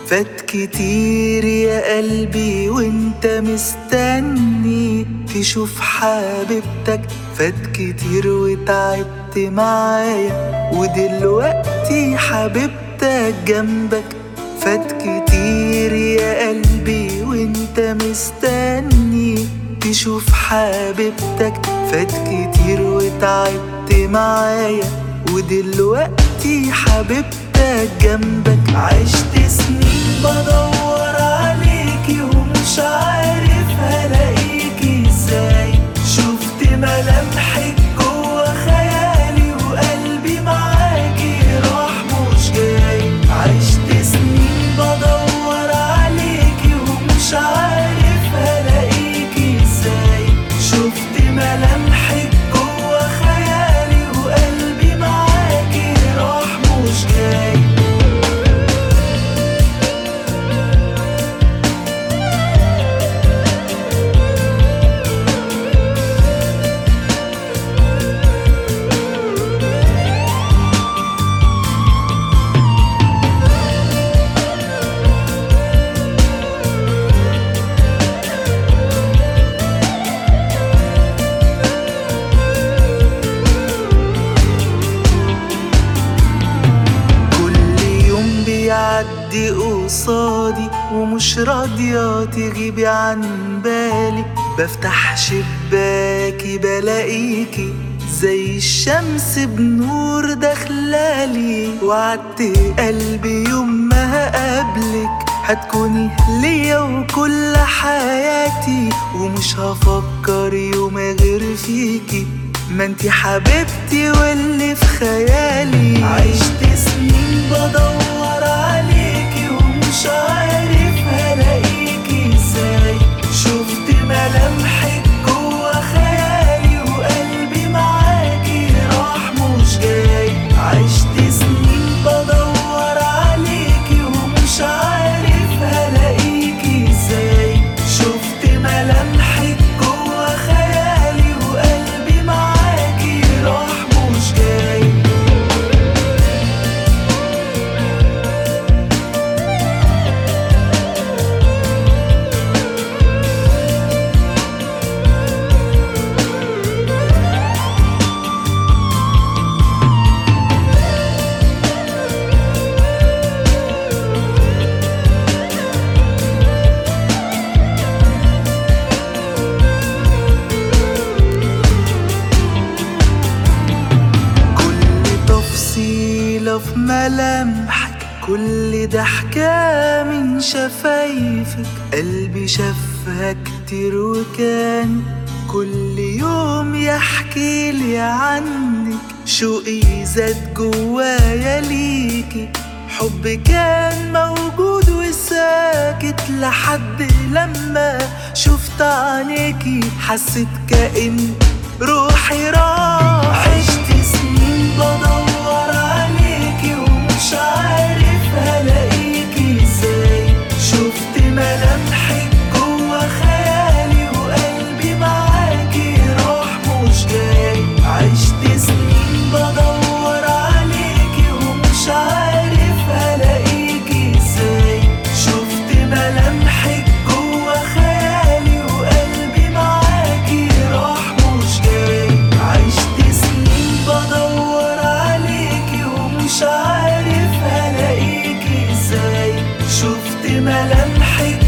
فات كتير يا قلبي وانت مستني تشوف حبيبتك فات كتير وتعبت معايا ودلوقتي حبيبتك جنبك فات كتير يا قلبي وانت مستني تشوف حبيبتك فات كتير وتعبت معايا ودلوقتي حبيبتك جنبك عشت سنين بدور عليكي ومش عارف هلاقيكي ازاي شفت ملامحك جوا خيالي وقلبي معاكي راح مش جاي عشت سنين بدور عليكي ومش عارف هلاقيكي ازاي شفت ملامحك جوا خيالي وقلبي معاكي راح مش جاي كل يوم بيعدي قصادي ومش راضية تغيبي عن بالي بفتح شباكي بلاقيكي زي الشمس بنور داخلالي وعدت قلبي يوم ما هقابلك هتكوني ليا وكل حياتي ومش هفكر يوم غير فيكي ما انتي حبيبتي واللي في خيالي عشت سنين بدور عليكي ومش عارف هلاقيكي ازاي شفت ملامحك جوا خيالي وقلبي معاكي راح مش جاي عشت سنين بدور عليكي ومش عارف هلاقيكي ازاي شفت ملامحك جوا خيالي وقلبي معاكي راح مش جاي كل تفصيلة في ملامحك كل ضحكة من شفايفك قلبي شافها كتير وكان كل يوم يحكي لي عنك شوقي زاد جوايا ليكي حب كان موجود وساكت لحد لما شفت عينيكي حسيت كأن روحي راح عشت سنين بدور عليكي ومش عارف هلاقيكي ازاي شفت ملامحك جوا خيالي وقلبي معاكي راح مش جاي عشت سنين بدور عليكي ومش عارف هلاقيكي ازاي شفت ملامحك جوا خيالي وقلبي معاكي راح مش جاي عشت سنين بدور عليكي ومش عارف هلاقيكي ازاي شفت ملامحك